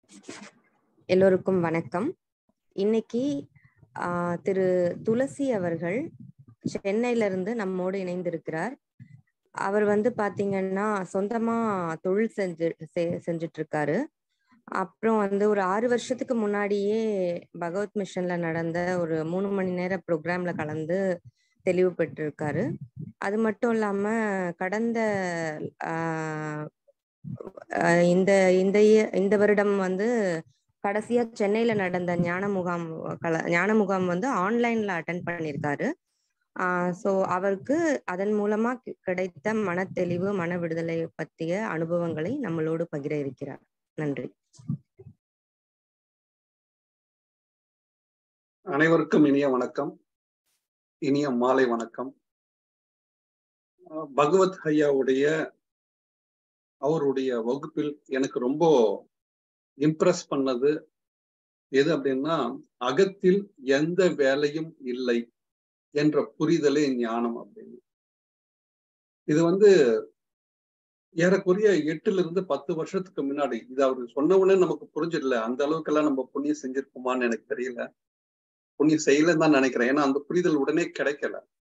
எல்லோருக்கும் வணக்கம் இன்னைக்கு ஆஹ், திரு துளசி அவர்கள் சென்னையில இருந்து நம்மோடு இணைந்திருக்கிறார் அவர் வந்து பாத்தீங்கன்னா சொந்தமா தொழில் செஞ்சு செ- செஞ்சுட்டு இருக்காரு அப்புறம் வந்து ஒரு ஆறு வருஷத்துக்கு முன்னாடியே பகவத் மிஷன்ல நடந்த ஒரு மூணு மணி நேர ப்ரோக்ராம்ல கலந்து தெளிவு பெற்றிருக்காரு அது மட்டும் இல்லாம கடந்த ஆஹ், ஆஹ், இந்த இந்த இய- இந்த வருடம் வந்து கடைசியா சென்னையில நடந்த ஞான முகாம் கல ஞான முகாம் வந்து ஆன்லைன்ல அட்டன் பண்ணியிருக்காரு ஸோ அவருக்கு அதன் மூலமா கி- கிடைத்த மனத்தெளிவு மன விடுதலை பற்றிய அனுபவங்களை நம்மளோடு பகிர இருக்கிறார் நன்றி அனைவருக்கும் இனிய வணக்கம் இனிய மாலை வணக்கம் அஹ் பகவத் ஐயாவுடைய அவருடைய வகுப்பில் எனக்கு ரொம்ப இம்ப்ரெஸ் பண்ணது எது அப்படின்னா அகத்தில் எந்த வேலையும் இல்லை என்ற புரிதலே ஞானம் அப்படின்னு இது வந்து ஏறக்குறைய எட்டுல இருந்து பத்து வருஷத்துக்கு முன்னாடி இது அவரு சொன்ன உடனே நமக்கு புரிஞ்சிடல அந்த அளவுக்கெல்லாம் நம்ம புண்ணியம் செஞ்சிருக்கோமான்னு எனக்கு தெரியல புண்ணியம் செய்யலன்னு தான் நினைக்கிறேன் ஏன்னா அந்த புரிதல் உடனே கிடைக்கல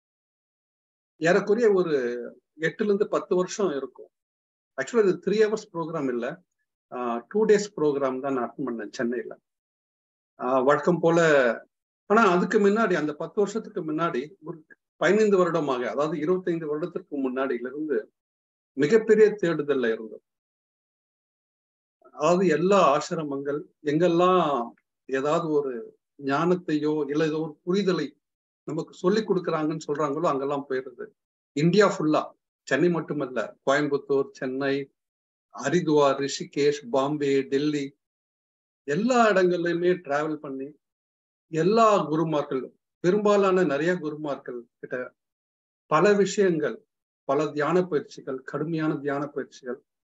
ஏறக்குறைய ஒரு எட்டுல இருந்து பத்து வருஷம் இருக்கும் ஆக்சுவலா இது த்ரீ ஹவர்ஸ் ப்ரோக்ராம் இல்ல டூ டேஸ் ப்ரோக்ராம் தான் நான் அட்டன் பண்ணேன் சென்னையில ஆஹ் வழக்கம் போல ஆனா அதுக்கு முன்னாடி அந்த பத்து வருஷத்துக்கு முன்னாடி ஒரு பதினைந்து வருடமாக அதாவது இருபத்தைந்து வருடத்திற்கு முன்னாடியில இருந்து மிகப்பெரிய தேடுதல்ல இருந்தோம் அதாவது எல்லா ஆசிரமங்கள் எங்கெல்லாம் ஏதாவது ஒரு ஞானத்தையோ இல்ல ஏதோ ஒரு புரிதலை நமக்கு சொல்லி கொடுக்குறாங்கன்னு சொல்றாங்களோ அங்கெல்லாம் போயிடுது இந்தியா ஃபுல்லா சென்னை மட்டுமல்ல கோயம்புத்தூர் சென்னை ஹரித்வார் ரிஷிகேஷ் பாம்பே டெல்லி எல்லா இடங்கள்லயுமே டிராவல் பண்ணி எல்லா குருமார்கள் பெரும்பாலான நிறைய குருமார்கள் கிட்ட பல விஷயங்கள் பல தியான பயிற்சிகள் கடுமையான தியான பயிற்சிகள்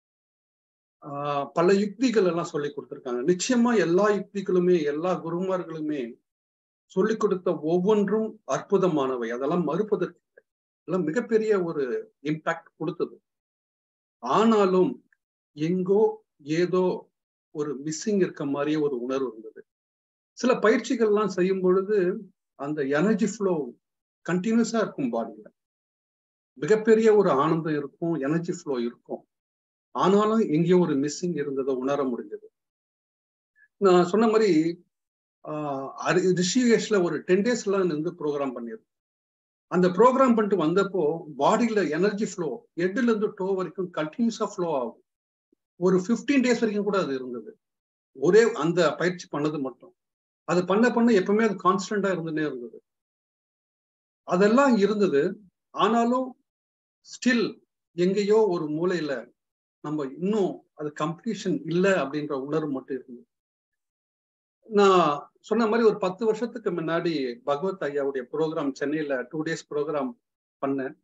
ஆஹ் பல யுக்திகள் எல்லாம் சொல்லி கொடுத்துருக்காங்க நிச்சயமா எல்லா யுக்திகளுமே எல்லா குருமார்களுமே சொல்லி கொடுத்த ஒவ்வொன்றும் அற்புதமானவை அதெல்லாம் மறுப்பதற்கு இல்லை. எல்லாம் மிகப்பெரிய ஒரு இம்பாக்ட் கொடுத்தது ஆனாலும் எங்கோ ஏதோ ஒரு மிஸ்ஸிங் இருக்க மாதிரியே ஒரு உணர்வு இருந்தது சில பயிற்சிகள்லாம் செய்யும் பொழுது அந்த எனர்ஜி ஃப்ளோ கண்டினியூஸா இருக்கும் பாடியில மிகப்பெரிய ஒரு ஆனந்தம் இருக்கும் எனர்ஜி ஃப்ளோ இருக்கும் ஆனாலும் எங்கேயோ ஒரு மிஸ்ஸிங் இருந்ததை உணர முடிஞ்சது நான் சொன்ன மாதிரி ஆஹ் அரி- ரிஷிகேஷ்ல ஒரு டென் டேஸ்லாம் இருந்து ப்ரோக்ராம் பண்ணியிருக்கோம் அந்த ப்ரோக்ராம் பண்ணிட்டு வந்தப்போ பாடியில எனர்ஜி ஃப்ளோ ஹெட்ல இருந்து டோ வரைக்கும் கண்டினியூஸா ஃப்ளோ ஆகும் ஒரு 15 டேஸ் வரைக்கும் கூட அது இருந்தது ஒரே அந்த பயிற்சி பண்ணது மட்டும் அது பண்ண பண்ண எப்பவுமே அது கான்ஸ்டன்டா இருந்துட்டே இருந்தது அதெல்லாம் இருந்தது ஆனாலும் ஸ்டில் எங்கேயோ ஒரு மூலையில நம்ம இன்னும் அது கம்ப்ளீஷன் இல்லை அப்படின்ற உணர்வு மட்டும் இருந்தது நான் சொன்ன மாதிரி ஒரு பத்து வருஷத்துக்கு முன்னாடி பகவத் ஐயாவுடைய ப்ரோக்ராம் சென்னையில டூ டேஸ் ப்ரோக்ராம் பண்ணேன்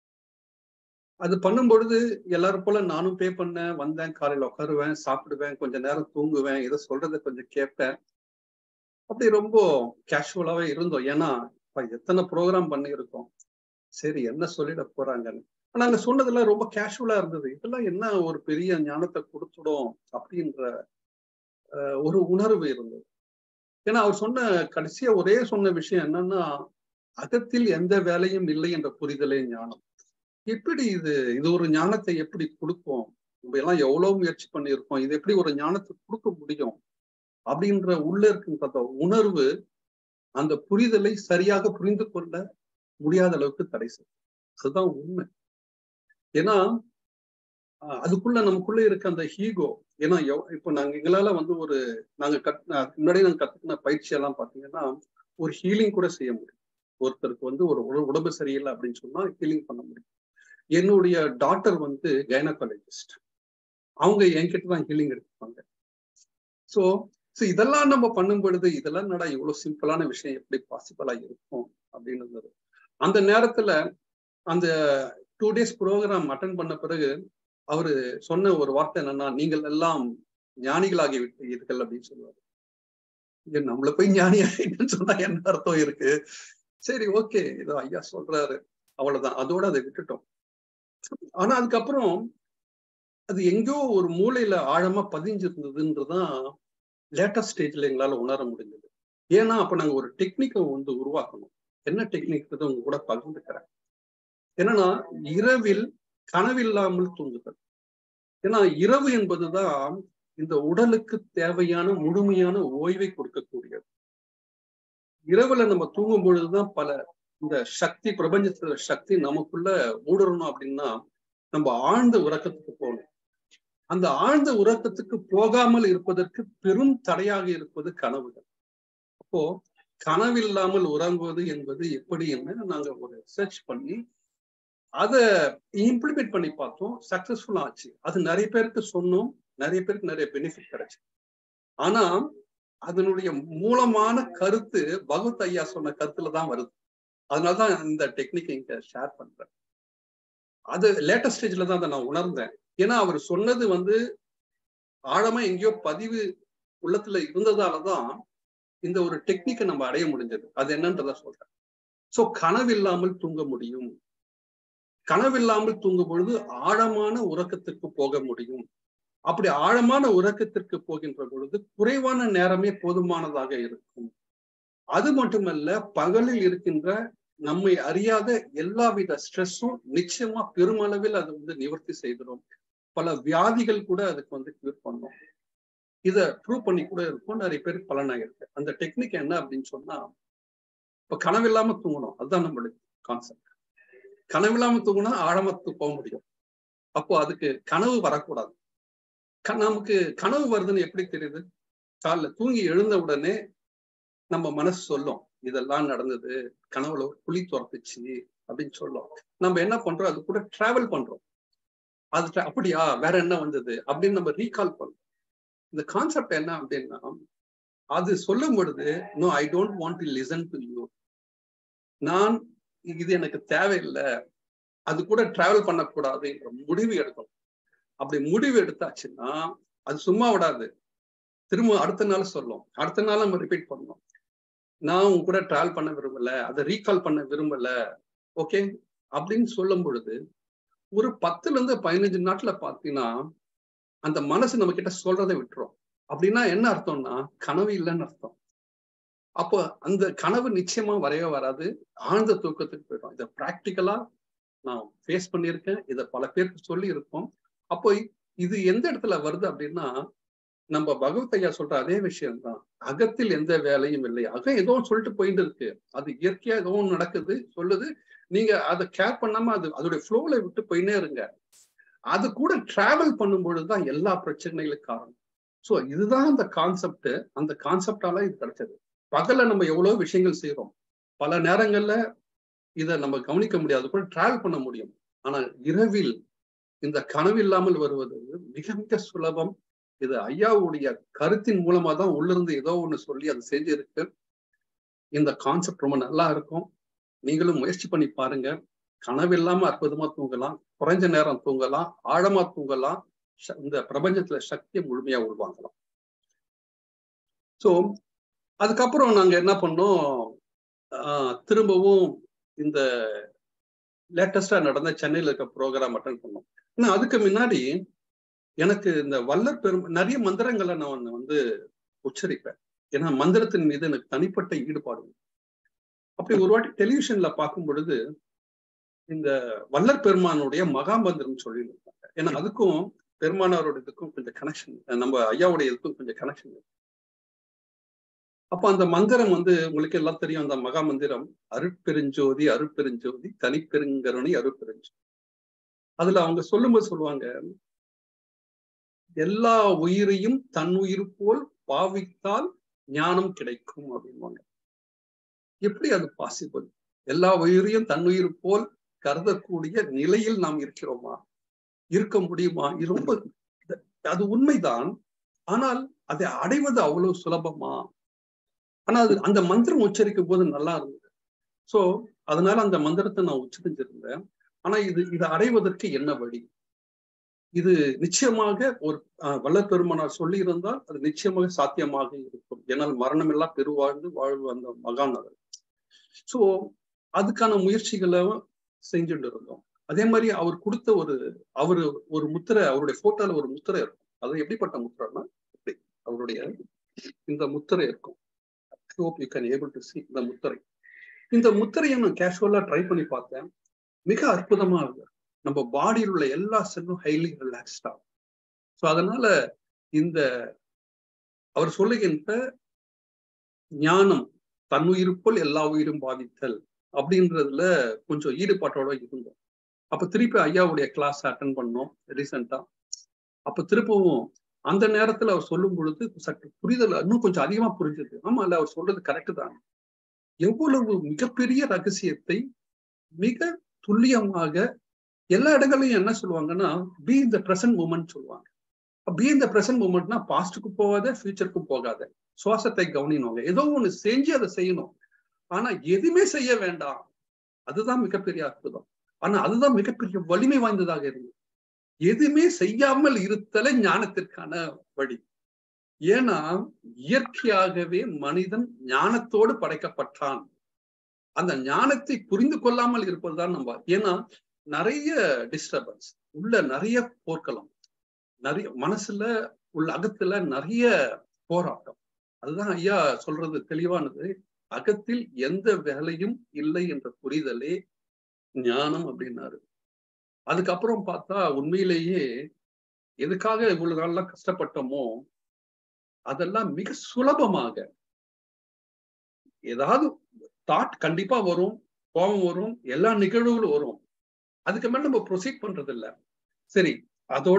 அது பண்ணும் பொழுது எல்லாரும் போல நானும் பே பண்ணேன் வந்தேன் காலையில உட்காருவேன் சாப்பிடுவேன் கொஞ்ச நேரம் தூங்குவேன் ஏதோ சொல்றதை கொஞ்சம் கேட்பேன் அப்படி ரொம்ப கேஷுவலாவே இருந்தோம் ஏன்னா இப்ப எத்தனை ப்ரோக்ராம் பண்ணியிருக்கோம் சரி என்ன சொல்லிட போறாங்கன்னு ஆனா அங்க சொன்னதெல்லாம் ரொம்ப கேஷுவலா இருந்தது இதெல்லாம் என்ன ஒரு பெரிய ஞானத்தை கொடுத்துடும் அப்படின்ற அஹ், ஒரு உணர்வு இருந்தது ஏன்னா அவர் சொன்ன கடைசியா ஒரே சொன்ன விஷயம் என்னன்னா அகத்தில் எந்த வேலையும் இல்லை என்ற புரிதலே ஞானம் எப்படி இது இது ஒரு ஞானத்தை எப்படி கொடுக்கும் நம்ம எல்லாம் எவ்வளவு முயற்சி பண்ணியிருக்கோம் இது எப்படி ஒரு ஞானத்தை கொடுக்க முடியும் அப்படின்ற உள்ள இருக்கின்ற அந்த உணர்வு அந்த புரிதலை சரியாக புரிந்து கொள்ள முடியாத அளவுக்கு தடை செய்யும் அதுதான் உண்மை ஏன்னா அஹ், அதுக்குள்ள நமக்குள்ள இருக்க அந்த ஹீகோ ஏன்னா எவ்- இப்போ நாங்க எங்களால வந்து ஒரு நாங்க கத் அதுக்கு முன்னாடி நாங்க கத்துக்கின பயிற்சி எல்லாம் பாத்தீங்கன்னா ஒரு ஹீலிங் கூட செய்ய முடியும் ஒருத்தருக்கு வந்து ஒரு உட- உடம்பு சரியில்லை அப்படின்னு சொன்னா ஹீலிங் பண்ண முடியும் என்னுடைய டாட்டர் வந்து கைனகாலஜிஸ்ட் அவங்க என்கிட்ட தான் ஹீலிங் எடுத்துப்பாங்க ஸோ ஸோ இதெல்லாம் நம்ம பண்ணும் பொழுது இதெல்லாம் என்னடா இவ்வளவு சிம்பிளான விஷயம் எப்படி பாசிபிளா இருக்கும் அப்படின்னு இருந்தது அந்த நேரத்துல அந்த டூ டேஸ் ப்ரோக்ராம் அட்டன் பண்ண பிறகு அவரு சொன்ன ஒரு வார்த்தை என்னன்னா நீங்கள் எல்லாம் ஞானிகளாகி விட்டீர்கள் அப்படின்னு சொல்லுவாரு இங்க நம்மள போய் ஞானி ஆகிட்டுன்னு சொன்னா என்ன அர்த்தம் இருக்கு சரி ஓகே இதோ ஐயா சொல்றாரு அவ்வளவுதான் அதோட அதை விட்டுட்டோம் ஆனா அதுக்கப்புறம் அது எங்கேயோ ஒரு மூலையில ஆழமா பதிஞ்சிருந்ததுன்றதுதான் லேட்டஸ்ட் ஸ்டேஜ்ல எங்களால உணர முடிஞ்சது ஏன்னா அப்ப நாங்க ஒரு டெக்னிக்கை வந்து உருவாக்கணும் என்ன டெக்னிக் உங்க கூட பகிர்ந்துக்கிறேன் என்னன்னா இரவில் கனவில்லாமல் தூங்குதல் ஏன்னா இரவு என்பதுதான் இந்த உடலுக்கு தேவையான முழுமையான ஓய்வை கொடுக்கக்கூடியது இரவுல நம்ம தூங்கும் பொழுதுதான் பல இந்த சக்தி பிரபஞ்சத்துல சக்தி நமக்குள்ள ஊடுறணும் அப்படின்னா நம்ம ஆழ்ந்த உறக்கத்துக்கு போகணும் அந்த ஆழ்ந்த உறக்கத்துக்கு போகாமல் இருப்பதற்கு பெரும் தடையாக இருப்பது கனவுகள் அப்போ கனவில்லாமல் உறங்குவது என்பது எப்படி என்ன நாங்க ஒரு சர்ச் பண்ணி அதை இம்ப்ளிமெண்ட் பண்ணி பார்த்தோம் சக்சஸ்ஃபுல் ஆச்சு அது நிறைய பேருக்கு சொன்னோம் நிறைய பேருக்கு நிறைய பெனிஃபிட் கிடைச்சு ஆனா அதனுடைய மூலமான கருத்து பகவத் ஐயா சொன்ன கருத்துல தான் வருது அதனாலதான் இந்த டெக்னிக் இங்க ஷேர் பண்றேன் அது லேட்டஸ்ட் ஸ்டேஜ்ல தான் அதை நான் உணர்ந்தேன் ஏன்னா அவர் சொன்னது வந்து ஆழமா எங்கேயோ பதிவு உள்ளத்துல இருந்ததாலதான் இந்த ஒரு டெக்னிக்கை நம்ம அடைய முடிஞ்சது அது என்னன்றத சொல்றேன் சோ கனவில்லாமல் தூங்க முடியும் கனவில்லாமல் தூங்கும் பொழுது ஆழமான உறக்கத்திற்கு போக முடியும் அப்படி ஆழமான உறக்கத்திற்கு போகின்ற பொழுது குறைவான நேரமே போதுமானதாக இருக்கும் அது மட்டுமல்ல பகலில் இருக்கின்ற நம்மை அறியாத எல்லாவித ஸ்ட்ரெஸ்ஸும் நிச்சயமா பெருமளவில் அது வந்து நிவர்த்தி செய்திடும் பல வியாதிகள் கூட அதுக்கு வந்து கியூர் பண்ணும் இத ப்ரூவ் பண்ணி கூட இருக்கும் நிறைய பேருக்கு பலனாயிருக்கு அந்த டெக்னிக் என்ன அப்படின்னு சொன்னா இப்ப கனவில்லாம தூங்கணும் அதுதான் நம்மளுடைய கான்செப்ட் கனவில்லாம தூங்கினா ஆழமத்து போக முடியும் அப்போ அதுக்கு கனவு வரக்கூடாது நமக்கு கனவு வருதுன்னு எப்படி தெரியுது காலைல தூங்கி எழுந்த உடனே நம்ம மனசு சொல்லும் இதெல்லாம் நடந்தது கனவுல ஒரு புலி துரத்துச்சு அப்படின்னு சொல்லும் நம்ம என்ன பண்றோம் அது கூட டிராவல் பண்றோம் அது அப்படியா வேற என்ன வந்தது அப்படின்னு நம்ம ரீகால் பண்றோம் இந்த கான்செப்ட் என்ன அப்படின்னா அது சொல்லும் பொழுது no I don't want to listen to you நான் இது எனக்கு தேவையில்லை அது கூட டிராவல் பண்ணக்கூடாது என்ற முடிவு எடுக்கும் அப்படி முடிவு எடுத்தாச்சுன்னா அது சும்மா விடாது திரும்ப அடுத்த நாள் சொல்லும் அடுத்த நாள் நம்ம ரிப்பீட் பண்ணணும் நான் உங்க கூட டிராவல் பண்ண விரும்பல அதை ரீகால் பண்ண விரும்பல ஓகே அப்படின்னு சொல்லும் பொழுது ஒரு பத்துல இருந்து பதினஞ்சு நாட்டுல பாத்தீங்கன்னா அந்த மனசு நம்ம கிட்ட சொல்றதை விட்டுரும் அப்படின்னா என்ன அர்த்தம்னா கனவு இல்லைன்னு அர்த்தம் அப்போ அந்த கனவு நிச்சயமா வரைய வராது ஆழ்ந்த தூக்கத்துக்கு போயிடும் இதை ப்ராக்டிக்கலா நான் ஃபேஸ் பண்ணியிருக்கேன் இதை பல பேருக்கு சொல்லி இருக்கோம் அப்போ இது எந்த இடத்துல வருது அப்படின்னா நம்ம பகவத் ஐயா சொல்ற அதே விஷயம்தான் அகத்தில் எந்த வேலையும் இல்லை அகம் ஏதோ சொல்லிட்டு போயிட்டு இருக்கு அது இயற்கையா ஏதோ நடக்குது சொல்லுது நீங்க அதை கேர் பண்ணாம அது அதோடைய ஃப்ளோல விட்டு போயினே இருங்க அது கூட டிராவல் பண்ணும் பொழுதுதான் எல்லா பிரச்சனைகளுக்கு காரணம் ஸோ இதுதான் அந்த கான்செப்ட் அந்த கான்செப்டால இது கிடைச்சது பகல்ல நம்ம எவ்வளவு விஷயங்கள் செய்யறோம் பல நேரங்கள்ல இதை நம்ம கவனிக்க முடியாது கூட டிராவல் பண்ண முடியும் ஆனால் இரவில் இந்த கனவு இல்லாமல் வருவது மிக மிக சுலபம் இது ஐயாவுடைய கருத்தின் மூலமா தான் உள்ளிருந்து ஏதோ ஒண்ணு சொல்லி அது செஞ்சிருக்கு இந்த கான்செப்ட் ரொம்ப நல்லா இருக்கும் நீங்களும் முயற்சி பண்ணி பாருங்க கனவு இல்லாம அற்புதமா தூங்கலாம் குறைஞ்ச நேரம் தூங்கலாம் ஆழமா தூங்கலாம் இந்த பிரபஞ்சத்துல சக்தியை முழுமையா உருவாங்கலாம் ஸோ அதுக்கப்புறம் நாங்க என்ன பண்ணோம் திரும்பவும் இந்த லேட்டஸ்டா நடந்த சென்னையில இருக்க ப்ரோக்ராம் அட்டன் பண்ணோம் ஆனா அதுக்கு முன்னாடி எனக்கு இந்த வல்லர் பெரும் நிறைய மந்திரங்களை நான் வந்து உச்சரிப்பேன் ஏன்னா மந்திரத்தின் மீது எனக்கு தனிப்பட்ட ஈடுபாடு அப்படி ஒரு வாட்டி டெலிவிஷன்ல பார்க்கும் பொழுது இந்த வல்லர் பெருமானுடைய மகாமந்திரம் சொல்லியிருந்தாங்க ஏன்னா அதுக்கும் பெருமானாரோட இதுக்கும் கொஞ்சம் கனெக்ஷன் நம்ம ஐயாவுடைய இதுக்கும் கொஞ்சம் கனெக்ஷன் அப்ப அந்த மந்திரம் வந்து உங்களுக்கு எல்லாம் தெரியும் அந்த மகா மந்திரம் அருட்பெருஞ்சோதி அருட்பெருஞ்சோதி தனிப்பெருங்கருணை அருட்பெருஞ்சோதி அதுல அவங்க சொல்லும்போது சொல்லுவாங்க எல்லா உயிரையும் தன் உயிர் போல் பாவித்தால் ஞானம் கிடைக்கும் அப்படின்வாங்க எப்படி அது பாசிபிள் எல்லா உயிரையும் தன் உயிர் போல் கருதக்கூடிய நிலையில் நாம் இருக்கிறோமா இருக்க முடியுமா ரொம்ப அது உண்மைதான் ஆனால் அதை அடைவது அவ்வளவு சுலபமா ஆனா அது அந்த மந்திரம் உச்சரிக்கும் போது நல்லா இருந்தது சோ அதனால அந்த மந்திரத்தை நான் உச்சரிச்சிருந்தேன் ஆனா இது இதை அடைவதற்கு என்ன வழி இது நிச்சயமாக ஒரு வல்லற் பெருமனார் சொல்லி இருந்தால் அது நிச்சயமாக சாத்தியமாக இருக்கும் ஏன்னால் மரணம் எல்லாம் பெருவாழ்ந்து வாழ்வு அந்த மகான் அவர் சோ அதுக்கான முயற்சிகளை செஞ்சுட்டு இருந்தோம் அதே மாதிரி அவர் கொடுத்த ஒரு அவரு ஒரு முத்திரை அவருடைய போட்டோல ஒரு முத்திரை இருக்கும் அது எப்படிப்பட்ட முத்திரைன்னா எப்படி அவருடைய இந்த முத்திரை இருக்கும் hope you can able to see இந்த முத்திரை இந்த முத்திரையை நான் கேஷுவலா ட்ரை பண்ணி பார்த்தேன் மிக அற்புதமா இருக்கு நம்ம பாடியில் உள்ள எல்லா செல்லும் ஹைலி ரிலாக்ஸ்டா ஸோ அதனால இந்த அவர் சொல்லுகின்ற ஞானம் தன்னுயிருப்போல் எல்லா உயிரும் பாதித்தல் அப்படின்றதுல கொஞ்சம் ஈடுபாட்டோட இருந்தோம் அப்ப திருப்பி ஐயாவுடைய கிளாஸ் அட்டன் பண்ணோம் ரீசெண்டா அப்ப திருப்பவும் அந்த நேரத்துல அவர் சொல்லும் பொழுது சற்று புரிதல் இன்னும் கொஞ்சம் அதிகமா புரிஞ்சது ஆமா இல்ல அவர் சொல்றது கரெக்ட் தான் எவ்வளவு மிகப்பெரிய ரகசியத்தை மிக துல்லியமாக எல்லா இடங்களையும் என்ன சொல்லுவாங்கன்னா பி இந்த பிரசன்ட் மூமெண்ட் சொல்லுவாங்க பி இந்த பிரசன்ட் மூமெண்ட்னா பாஸ்டுக்கு போகாத ஃபியூச்சருக்கு போகாத சுவாசத்தை கவனினவங்க ஏதோ ஒண்ணு செஞ்சு அதை செய்யணும் ஆனா எதுவுமே செய்ய வேண்டாம் அதுதான் மிகப்பெரிய அற்புதம் ஆனா அதுதான் மிகப்பெரிய வலிமை வாய்ந்ததாக இருந்தது எதுவுமே செய்யாமல் இருத்தல ஞானத்திற்கான வழி ஏன்னா இயற்கையாகவே மனிதன் ஞானத்தோடு படைக்கப்பட்டான் அந்த ஞானத்தை புரிந்து கொள்ளாமல் இருப்பதுதான் நம்ம ஏன்னா நிறைய டிஸ்டர்பன்ஸ் உள்ள நிறைய போர்க்களம் நிறைய மனசுல உள்ள அகத்துல நிறைய போராட்டம் அதுதான் ஐயா சொல்றது தெளிவானது அகத்தில் எந்த வேலையும் இல்லை என்ற புரிதலே ஞானம் அப்படின்னாரு அதுக்கப்புறம் பார்த்தா உண்மையிலேயே எதுக்காக இவ்வளவு நாள்லாம் கஷ்டப்பட்டோமோ அதெல்லாம் மிக சுலபமாக ஏதாவது தாட் கண்டிப்பா வரும் கோபம் வரும் எல்லா நிகழ்வுகளும் வரும் அதுக்கு மேல நம்ம ப்ரொசீட் பண்றது இல்ல சரி அதோட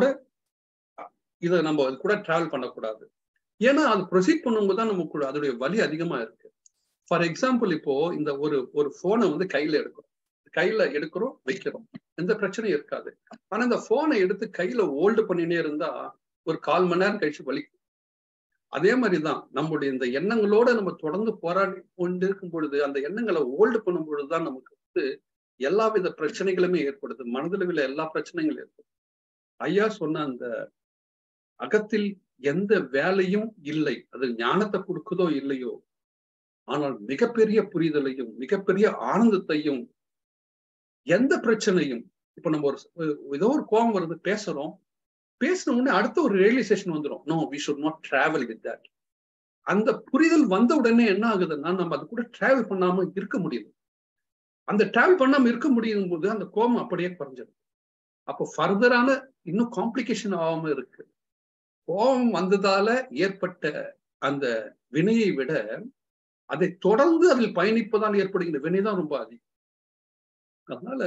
இதை நம்ம கூட டிராவல் பண்ணக்கூடாது ஏன்னா அது ப்ரொசீட் பண்ணும்போது தான் நமக்கு கூட அதோடைய வலி அதிகமா இருக்கு ஃபார் எக்ஸாம்பிள் இப்போ இந்த ஒரு ஒரு போனை வந்து கையில எடுக்கிறோம் கையில எடுக்கிறோம் வைக்கிறோம் எந்த பிரச்சனையும் இருக்காது ஆனா இந்த போனை எடுத்து கையில ஓல்டு பண்ணினே இருந்தா ஒரு கால் மணி நேரம் கழிச்சு வலிக்கும் அதே மாதிரிதான் நம்முடைய இந்த எண்ணங்களோட நம்ம தொடர்ந்து போராடி கொண்டு இருக்கும் பொழுது அந்த எண்ணங்களை ஓல்டு பண்ணும் பொழுதுதான் நமக்கு வந்து எல்லா வித பிரச்சனைகளுமே ஏற்படுது மனதளவில் எல்லா பிரச்சனைகளும் ஏற்படுது ஐயா சொன்ன அந்த அகத்தில் எந்த வேலையும் இல்லை அது ஞானத்தை கொடுக்குதோ இல்லையோ ஆனால் மிகப்பெரிய புரிதலையும் மிகப்பெரிய ஆனந்தத்தையும் எந்த பிரச்சனையும் இப்ப நம்ம ஒரு ஏதோ ஒரு கோபம் வருது பேசுறோம் பேசின உடனே அடுத்த ஒரு ரியலைசேஷன் வந்துடும் no we should not travel with that அந்த புரிதல் வந்த உடனே என்ன ஆகுதுன்னா நம்ம அது கூட டிராவல் பண்ணாம இருக்க முடியுது அந்த டிராவல் பண்ணாம இருக்க முடியும் போது அந்த கோபம் அப்படியே குறைஞ்சிடும் அப்போ ஃபர்தரான இன்னும் காம்ப்ளிகேஷன் ஆகாம இருக்கு கோபம் வந்ததால ஏற்பட்ட அந்த வினையை விட அதை தொடர்ந்து அதில் பயணிப்பதால் ஏற்படுகின்ற வினை தான் ரொம்ப அதிகம் அதனால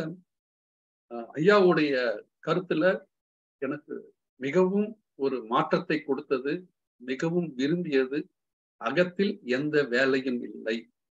ஐயாவுடைய கருத்துல எனக்கு மிகவும் ஒரு மாற்றத்தை கொடுத்தது மிகவும் விரும்பியது அகத்தில் எந்த வேலையும் இல்லை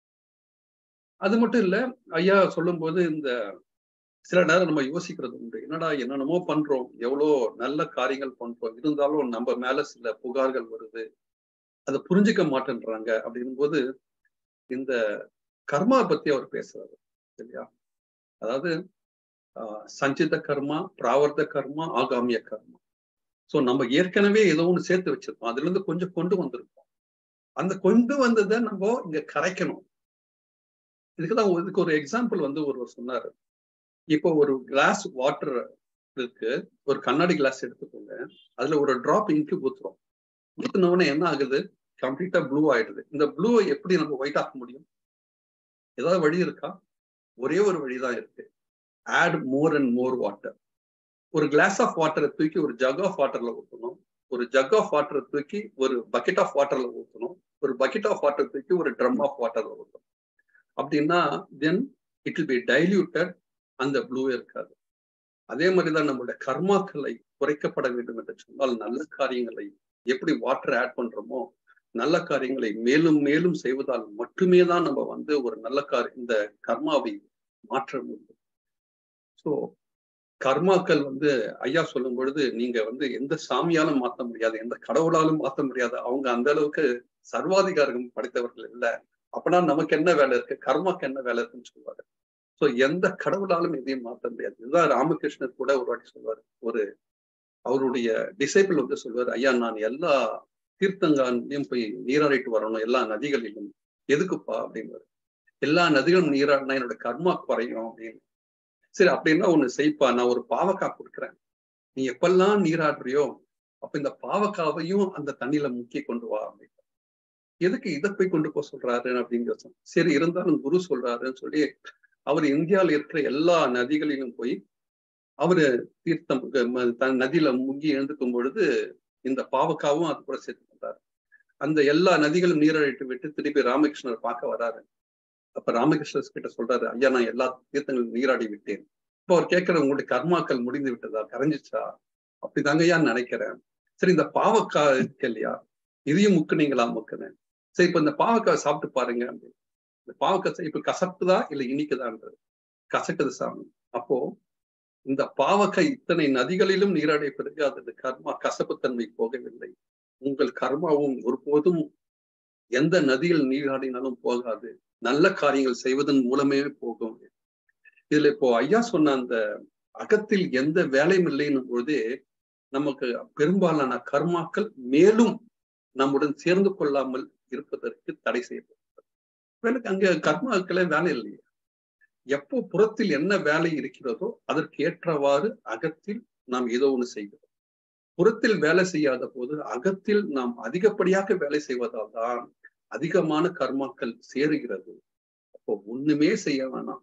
அது மட்டும் இல்ல ஐயா சொல்லும் போது இந்த சில நேரம் நம்ம யோசிக்கிறது உண்டு என்னடா என்னென்னமோ பண்றோம் எவ்வளோ நல்ல காரியங்கள் பண்றோம் இருந்தாலும் நம்ம மேல சில புகார்கள் வருது அதை புரிஞ்சுக்க மாட்டேன்றாங்க அப்படின்னும் போது இந்த கர்மா பத்தி அவர் பேசுறாரு சரியா அதாவது சஞ்சித கர்மா பிராவர்த்த கர்மா ஆகாமிய கர்மா ஸோ நம்ம ஏற்கனவே ஏதோ ஒன்று சேர்த்து வச்சிருக்கோம் அதுல இருந்து கொஞ்சம் கொண்டு வந்திருக்கோம் அந்த கொண்டு வந்ததை நம்ம இங்க கரைக்கணும் இதுக்குதான் இதுக்கு ஒரு எக்ஸாம்பிள் வந்து ஒருவர் சொன்னாரு இப்போ ஒரு கிளாஸ் வாட்டர் இருக்கு ஒரு கண்ணாடி கிளாஸ் எடுத்துக்கோங்க அதுல ஒரு டிராப் இங்கு ஊத்துறோம் ஊத்துனவுடனே என்ன ஆகுது கம்ப்ளீட்டா ப்ளூ ஆயிடுது இந்த ப்ளூவை எப்படி நம்ம ஒயிட் ஆக்க முடியும் ஏதாவது வழி இருக்கா ஒரே ஒரு வழிதான் இருக்கு add more and more water ஒரு கிளாஸ் ஆஃப் வாட்டரை தூக்கி ஒரு ஜக் ஆஃப் வாட்டர்ல ஊற்றணும் ஒரு ஜக் ஆஃப் வாட்டரை தூக்கி ஒரு பக்கெட் ஆஃப் வாட்டர்ல ஊற்றணும் ஒரு பக்கெட் ஆஃப் வாட்டர் தூக்கி ஒரு ட்ரம் ஆஃப் வாட்டர்ல ஊற்றணும் அப்படின்னா then it will be diluted அந்த ப்ளூவே இருக்காது அதே மாதிரிதான் நம்மளுடைய கர்மாக்களை குறைக்கப்பட வேண்டும் என்று சொன்னால் நல்ல காரியங்களை எப்படி வாட்டர் ஆட் பண்றோமோ நல்ல காரியங்களை மேலும் மேலும் செய்வதால் மட்டுமே தான் நம்ம வந்து ஒரு நல்ல கார் இந்த கர்மாவை மாற்ற முடியும் ஸோ கர்மாக்கள் வந்து ஐயா சொல்லும் பொழுது நீங்க வந்து எந்த சாமியாலும் மாற்ற முடியாது எந்த கடவுளாலும் மாற்ற முடியாது அவங்க அந்த அளவுக்கு சர்வாதிகாரம் படைத்தவர்கள் இல்லை அப்படின்னா நமக்கு என்ன வேலை இருக்கு கர்மாக்கு என்ன வேலை இருக்குன்னு சொல்லுவாங்க ஸோ எந்த கடவுளாலும் எதையும் மாற்ற முடியாது இதுதான் ராமகிருஷ்ணர் கூட ஒரு வாட்டி சொல்வார் ஒரு அவருடைய டிசைபிள் வந்து சொல்வார் ஐயா நான் எல்லா தீர்த்தங்காலையும் போய் நீராடிட்டு வரணும் எல்லா நதிகளிலும் எதுக்குப்பா அப்படின்னு எல்லா நதிகளும் நீராடினா என்னோட கர்மா குறையும் அப்படின்னு சரி அப்படின்னா ஒண்ணு செய்ப்பா நான் ஒரு பாவக்காய் கொடுக்குறேன் நீ எப்பெல்லாம் நீராடுறியோ அப்ப இந்த பாவக்காவையும் அந்த தண்ணியில முக்கி கொண்டு வா அப்படின்னு எதுக்கு இதை போய் கொண்டு போக சொல்றாரு அப்படின்னு யோசனை சரி இருந்தாலும் குரு சொல்றாருன்னு சொல்லி அவர் இந்தியாவில் இருக்கிற எல்லா நதிகளிலும் போய் அவரு தீர்த்தம் ம- தன் நதியில முங்கி எழுந்துக்கும் பொழுது இந்த பாவக்காவும் அது கூட சேர்த்து கொண்டாரு அந்த எல்லா நதிகளும் நீரழிட்டு விட்டு திருப்பி ராமகிருஷ்ணர் பார்க்க வராரு அப்ப ராமகிருஷ்ணர் கிட்ட சொல்றாரு ஐயா நான் எல்லா தீர்த்தங்களும் நீராடி விட்டேன் இப்போ அவர் கேட்கிற உங்களுடைய கர்மாக்கள் முடிந்து விட்டதா கரைஞ்சிச்சா அப்படிதாங்க ஐயா நினைக்கிறேன் சரி இந்த பாவக்காய் இருக்கு இல்லையா இதையும் முக்குனீங்களா முக்குனேன் சரி இப்ப இந்த பாவக்காய் சாப்பிட்டு பாருங்க அப்படின்னு இந்த பாவக்காய் இப்ப கசப்புதா இல்ல இனிக்குதான்றது கசக்குது சாமி அப்போ இந்த பாவக்காய் இத்தனை நதிகளிலும் நீராடிய பிறகு அது கர்மா கசப்புத்தன்மை போகவில்லை உங்கள் கர்மாவும் ஒருபோதும் எந்த நதியில் நீராடினாலும் போகாது நல்ல காரியங்கள் செய்வதன் மூலமே போகும் இதுல இப்போ ஐயா சொன்ன அந்த அகத்தில் எந்த வேலையும் இல்லைன்னும் பொழுதே நமக்கு பெரும்பாலான கர்மாக்கள் மேலும் நம்முடன் சேர்ந்து கொள்ளாமல் இருப்பதற்கு தடை செய்யப்பட்டது எனக்கு அங்க கர்மாக்களே வேலை இல்லையே எப்போ புறத்தில் என்ன வேலை இருக்கிறதோ அதற்கு ஏற்றவாறு அகத்தில் நாம் ஏதோ ஒண்ணு செய்கிறோம் புறத்தில் வேலை செய்யாத போது அகத்தில் நாம் அதிகப்படியாக வேலை செய்வதால் தான் அதிகமான கர்மாக்கள் சேருகிறது அப்போ ஒண்ணுமே செய்ய வேணாம்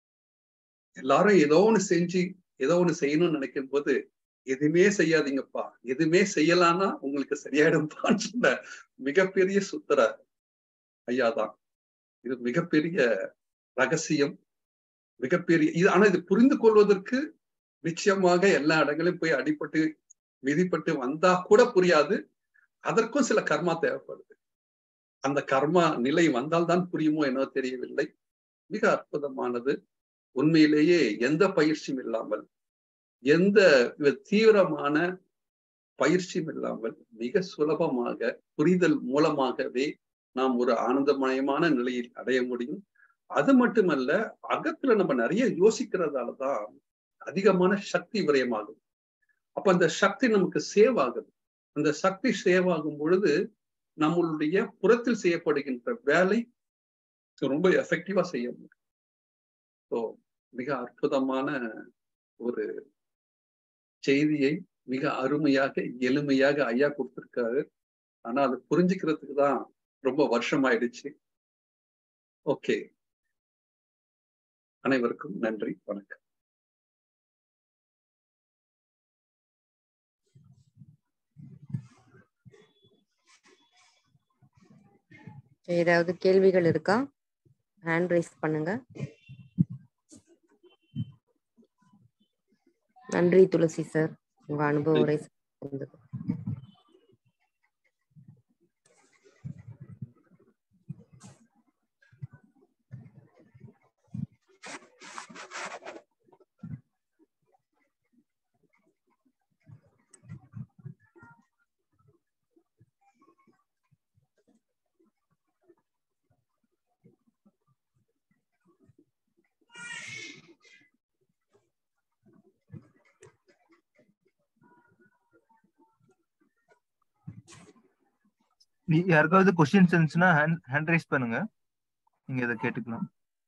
எல்லாரும் ஏதோ ஒண்ணு செஞ்சு ஏதோ ஒண்ணு செய்யணும்னு நினைக்கும் போது எதுவுமே செய்யாதீங்கப்பா எதுவுமே செய்யலாம்னா உங்களுக்கு சரியாயிடும்பான்னு சொன்ன மிகப்பெரிய சுத்தர ஐயாதான் இது மிகப்பெரிய ரகசியம் மிகப்பெரிய இது ஆனா இது புரிந்து கொள்வதற்கு நிச்சயமாக எல்லா இடங்களையும் போய் அடிபட்டு மிதிப்பட்டு வந்தா கூட புரியாது அதற்கும் சில கர்மா தேவைப்படுது அந்த கர்மா நிலை வந்தால்தான் புரியுமோ என்னோ தெரியவில்லை மிக அற்புதமானது உண்மையிலேயே எந்த பயிற்சியும் இல்லாமல் எந்த தீவிரமான பயிற்சியும் இல்லாமல் மிக சுலபமாக புரிதல் மூலமாகவே நாம் ஒரு ஆனந்தமயமான நிலையில் அடைய முடியும் அது மட்டுமல்ல அகத்துல நம்ம நிறைய யோசிக்கிறதாலதான் அதிகமான சக்தி விரயமாகும் அப்ப அந்த சக்தி நமக்கு சேவ் ஆகுது அந்த சக்தி சேவ் ஆகும் பொழுது நம்மளுடைய புறத்தில் செய்யப்படுகின்ற வேலை ரொம்ப எஃபெக்டிவா செய்ய முடியும் ஸோ மிக அற்புதமான ஒரு செய்தியை மிக அருமையாக எளிமையாக ஐயா கொடுத்திருக்காரு ஆனா அது புரிஞ்சுக்கிறதுக்கு தான் ரொம்ப வருஷம் ஆயிடுச்சு ஓகே அனைவருக்கும் நன்றி வணக்கம் ஏதாவது கேள்விகள் இருக்கா ஹேண்ட் ரைஸ் பண்ணுங்க நன்றி துளசி சார் உங்க அனுபவ உரை சொன்னதுக்கு. நீ- யாருக்காவது கொஸ்டின்ஸ் இருந்துச்சுன்னா ஹேண்ட் ஹேண்ட் ரைஸ் பண்ணுங்க நீங்க இதை கேட்டுக்கலாம்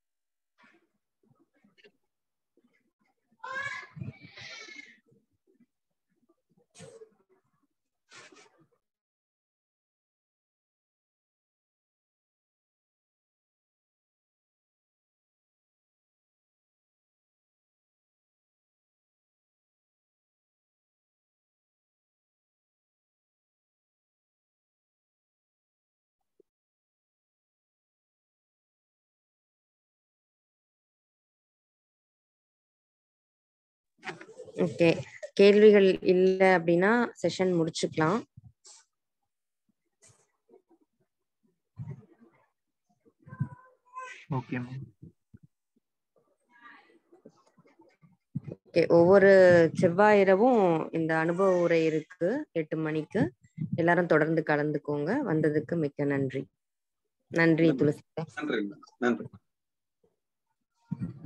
ஓகே கேள்விகள் இல்ல அப்படின்னா செஷன் முடிச்சுக்கலாம் ஓகே மேம் ஓகே ஒவ்வொரு செவ்வாய் இரவும் இந்த அனுபவ உரை இருக்கு எட்டு மணிக்கு எல்லாரும் தொடர்ந்து கலந்துக்கோங்க வந்ததுக்கு மிக்க நன்றி நன்றி துளசி நன்றி நன்றி